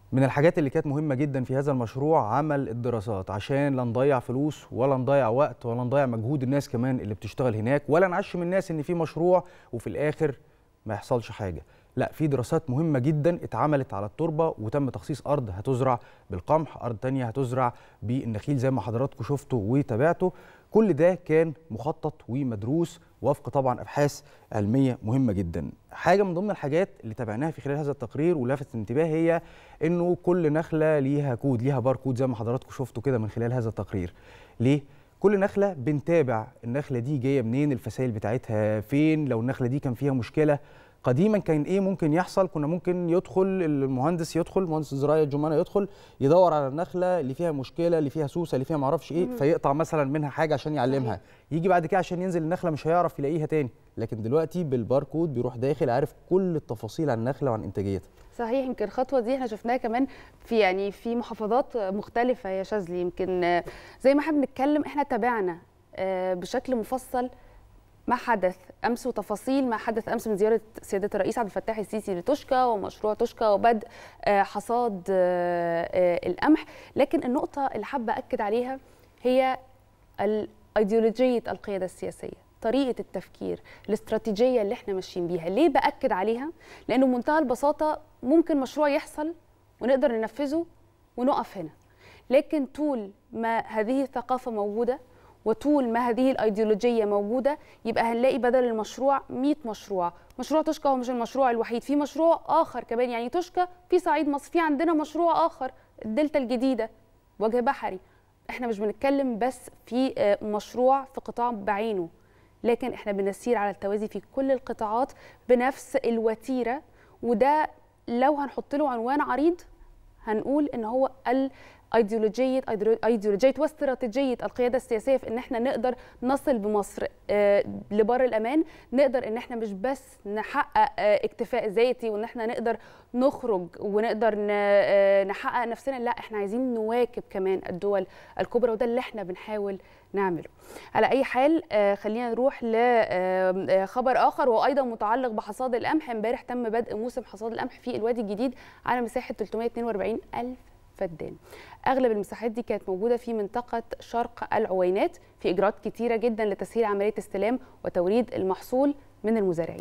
من الحاجات اللي كانت مهمة جدا في هذا المشروع عمل الدراسات عشان لا نضيع فلوس ولا نضيع وقت ولا نضيع مجهود الناس كمان اللي بتشتغل هناك ولا نعشم الناس ان في مشروع وفي الاخر ما يحصلش حاجة لا في دراسات مهمة جدا اتعملت على التربة وتم تخصيص أرض هتزرع بالقمح أرض تانية هتزرع بالنخيل زي ما حضراتكم شفتوا وتابعتوا كل ده كان مخطط ومدروس وفق طبعا أبحاث علمية مهمة جدا حاجة من ضمن الحاجات اللي تابعناها في خلال هذا التقرير ولفتت الانتباه هي انه كل نخلة ليها كود ليها باركود زي ما حضراتكم شفتوا كده من خلال هذا التقرير ليه؟ كل نخلة بنتابع النخلة دي جاية منين الفسائل بتاعتها فين لو النخلة دي كان فيها مشكلة قديما كان ايه ممكن يحصل كنا ممكن يدخل المهندس يدخل مهندس الزراعه الجمانه يدخل يدور على النخله اللي فيها مشكله اللي فيها سوسه اللي فيها معرفش ايه فيقطع مثلا منها حاجه عشان يعلمها يجي بعد كده عشان ينزل النخله مش هيعرف يلاقيها تاني لكن دلوقتي بالباركود بيروح داخل عارف كل التفاصيل عن النخله وعن انتاجيتها صحيح يمكن الخطوه دي احنا شفناها كمان في يعني في محافظات مختلفه يا شاذلي يمكن زي ما احنا بنتكلم احنا تابعنا بشكل مفصل ما حدث امس وتفاصيل ما حدث امس من زياره سياده الرئيس عبد الفتاح السيسي لتوشكا ومشروع توشكا وبدء حصاد القمح لكن النقطه اللي حابه اكد عليها هي ايديولوجيه القياده السياسيه طريقه التفكير الاستراتيجيه اللي احنا ماشيين بيها ليه باكد عليها لانه بمنتهى البساطه ممكن مشروع يحصل ونقدر ننفذه ونقف هنا لكن طول ما هذه الثقافه موجوده وطول ما هذه الايديولوجيه موجوده يبقى هنلاقي بدل المشروع 100 مشروع مشروع توشكا هو مش المشروع الوحيد في مشروع اخر كمان يعني توشكا في صعيد مصر في عندنا مشروع اخر الدلتا الجديده وجه بحري احنا مش بنتكلم بس في مشروع في قطاع بعينه لكن احنا بنسير على التوازي في كل القطاعات بنفس الوتيره وده لو هنحط له عنوان عريض هنقول ان هو ال ايديولوجيه ايديولوجيه واستراتيجيه القياده السياسيه في ان احنا نقدر نصل بمصر لبر الامان نقدر ان احنا مش بس نحقق اكتفاء ذاتي وان احنا نقدر نخرج ونقدر نحقق نفسنا لا احنا عايزين نواكب كمان الدول الكبرى وده اللي احنا بنحاول نعمله على اي حال خلينا نروح لخبر اخر وايضا متعلق بحصاد القمح امبارح تم بدء موسم حصاد القمح في الوادي الجديد على مساحه 342 الف فدان اغلب المساحات دي كانت موجوده في منطقه شرق العوينات في اجراءات كتيره جدا لتسهيل عمليه استلام وتوريد المحصول من المزارعين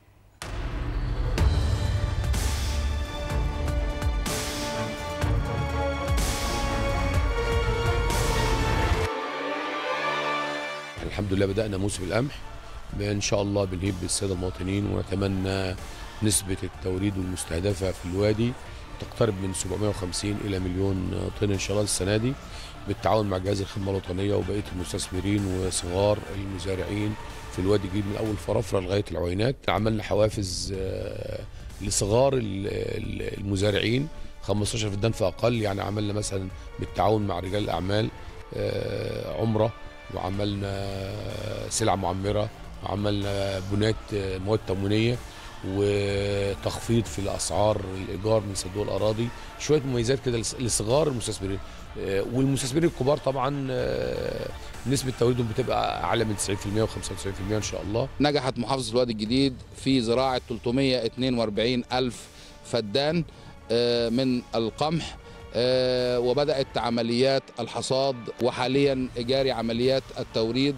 الحمد لله بدأنا موسم القمح إن شاء الله بنهيب بالسادة المواطنين ونتمنى نسبة التوريد المستهدفة في الوادي تقترب من 750 إلى مليون طن إن شاء الله السنة دي بالتعاون مع جهاز الخدمة الوطنية وبقية المستثمرين وصغار المزارعين في الوادي الجديد من أول فرافرة لغاية العوينات عملنا حوافز لصغار المزارعين 15 فدان فأقل يعني عملنا مثلا بالتعاون مع رجال الأعمال عمرة وعملنا سلع معمرة وعملنا بنات مواد تموينية وتخفيض في الاسعار الايجار من صندوق الاراضي شويه مميزات كده لصغار المستثمرين والمستثمرين الكبار طبعا نسبه توريدهم بتبقى اعلى من 90% و95% ان شاء الله نجحت محافظه الوادي الجديد في زراعه 342 الف فدان من القمح وبدات عمليات الحصاد وحاليا جاري عمليات التوريد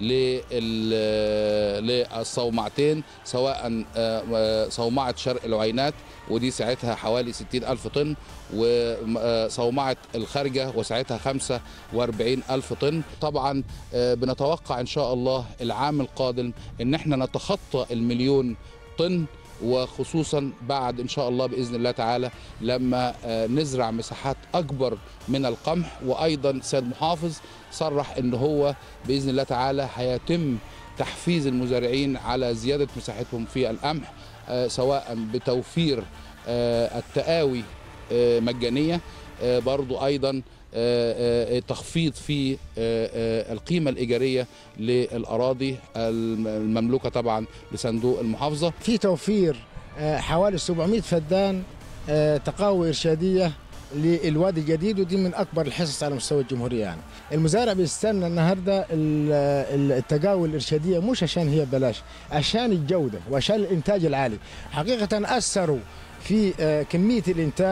للصومعتين سواء صومعه شرق العينات ودي ساعتها حوالي 60 ألف طن وصومعة الخارجة وساعتها 45 ألف طن طبعا بنتوقع إن شاء الله العام القادم إن احنا نتخطى المليون طن وخصوصا بعد ان شاء الله باذن الله تعالى لما نزرع مساحات اكبر من القمح وايضا سيد محافظ صرح ان هو باذن الله تعالى هيتم تحفيز المزارعين على زياده مساحتهم في القمح سواء بتوفير التقاوي مجانيه برضو ايضا تخفيض في القيمة الإيجارية للأراضي المملوكة طبعا لصندوق المحافظة في توفير حوالي 700 فدان تقاوي إرشادية للوادي الجديد ودي من أكبر الحصص على مستوى الجمهورية يعني المزارع بيستنى النهاردة التقاوي الإرشادية مش عشان هي ببلاش عشان الجودة وعشان الإنتاج العالي حقيقة أثروا في كمية الإنتاج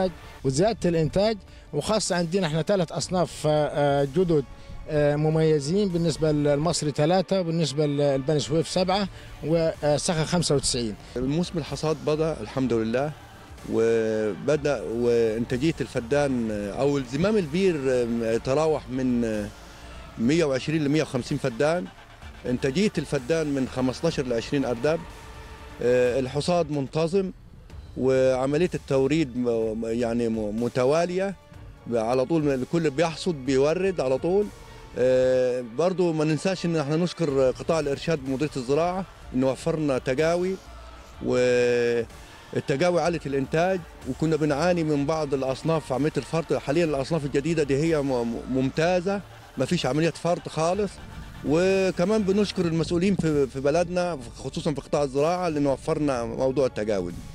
وزياده الانتاج وخاصه عندنا احنا ثلاث اصناف آه، جدد آه، مميزين بالنسبه للمصري ثلاثه وبالنسبه للبني سويف سبعه وسخا 95 الموسم الحصاد بدا الحمد لله وبدا وانتاجيه الفدان او الزمام البير تراوح من 120 ل 150 فدان انتاجيه الفدان من 15 ل 20 ارداب الحصاد منتظم وعمليه التوريد م- يعني م- متواليه على طول الكل بيحصد بيورد على طول آه، برضو ما ننساش ان احنا نشكر قطاع الارشاد بمديريه الزراعه انه وفرنا تجاوي والتجاوي علت الانتاج وكنا بنعاني من بعض الاصناف في عمليه الفرط حاليا الاصناف الجديده دي هي م- ممتازه ما فيش عمليه فرط خالص وكمان بنشكر المسؤولين في في بلدنا خصوصا في قطاع الزراعه لانه وفرنا موضوع التجاوي